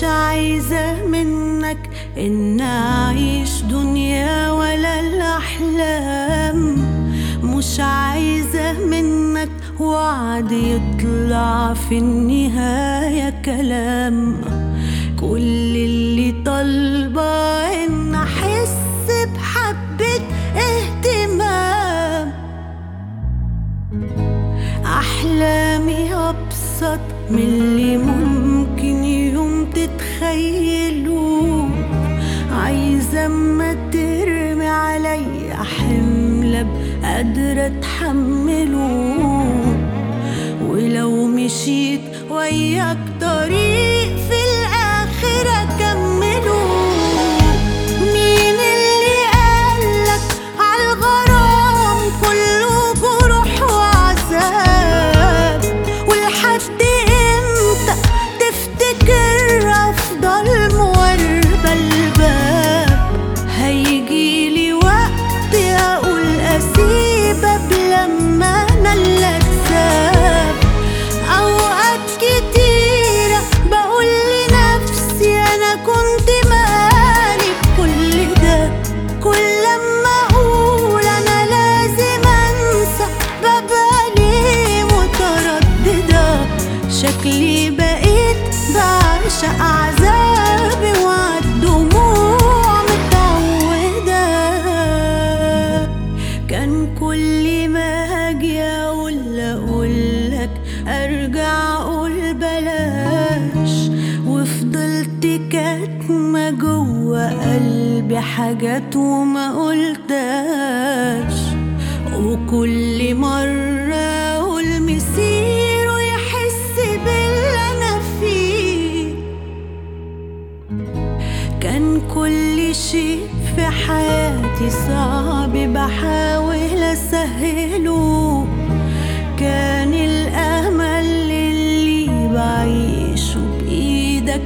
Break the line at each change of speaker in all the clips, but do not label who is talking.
عايزة منك إن أعيش دنيا ولا الأحلام مش عايزة منك وعد يطلع في النهاية كلام كل اللي طالبة إن أحس بحبة اهتمام أحلامي أبسط من اللي ممكن يوم تتخيلوه عايزة اما ترمي عليا حمل قادرة اتحمله ولو مشيت وياك طريق في الآخر أكمله مين اللي قالك عالغرام كله جروح وعذاب ولحد امتى تفتكر افضل مواربة الباب هيجيلي وقت اقول اسيبك لما انا اللي اتساب اوقات كتيرة بقول لنفسي انا كنت مالي بكل ده كل لما اقول انا لازم انسى ببقى ليه مترددة شكلي بقيت بعشق عذابي وعالدموع متعودة كان كل ما هاجي اقول اقولك ارجع اقول بلاش وفضلت كاتمة جوه قلبي حاجات وما قلتاش وكل مرة اقول مسيره يحس باللي انا فيه كان كل شيء في حياتي صعب بحاول اسهله كان الامل اللي بعيشه بايدك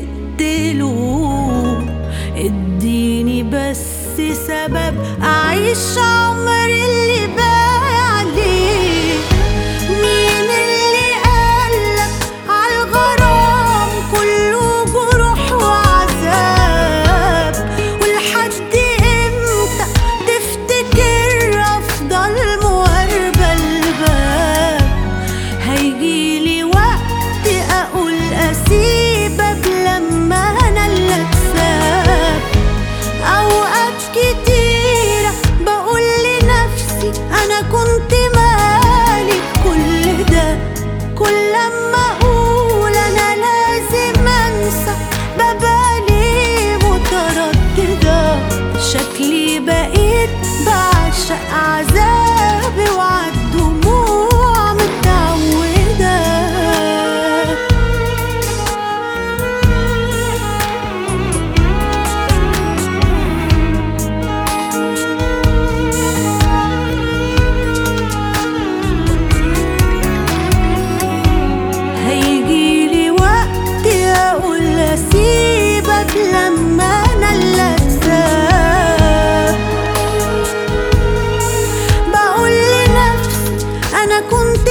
تقتله اديني بس سبب اعيش عمري اللي باقي عليه مين اللي قالك عالغرام كله جروح وعذاب ولحد امتى تفتكر افضل مواربة الباب هيجيلي وقت اقول اسيبك لما انا اللي اتساب اوقات كتيرة بقول لنفسي انا كنت مالي بكل ده كل لما اقول انا لازم انسى ببقى ليه مترددة شكلي بقيت بعشق عذابي وعالدموع متعودة هيجيلي وقت اقول اسيبك لما انا اللي اتساب بقول لنفسي انا كنت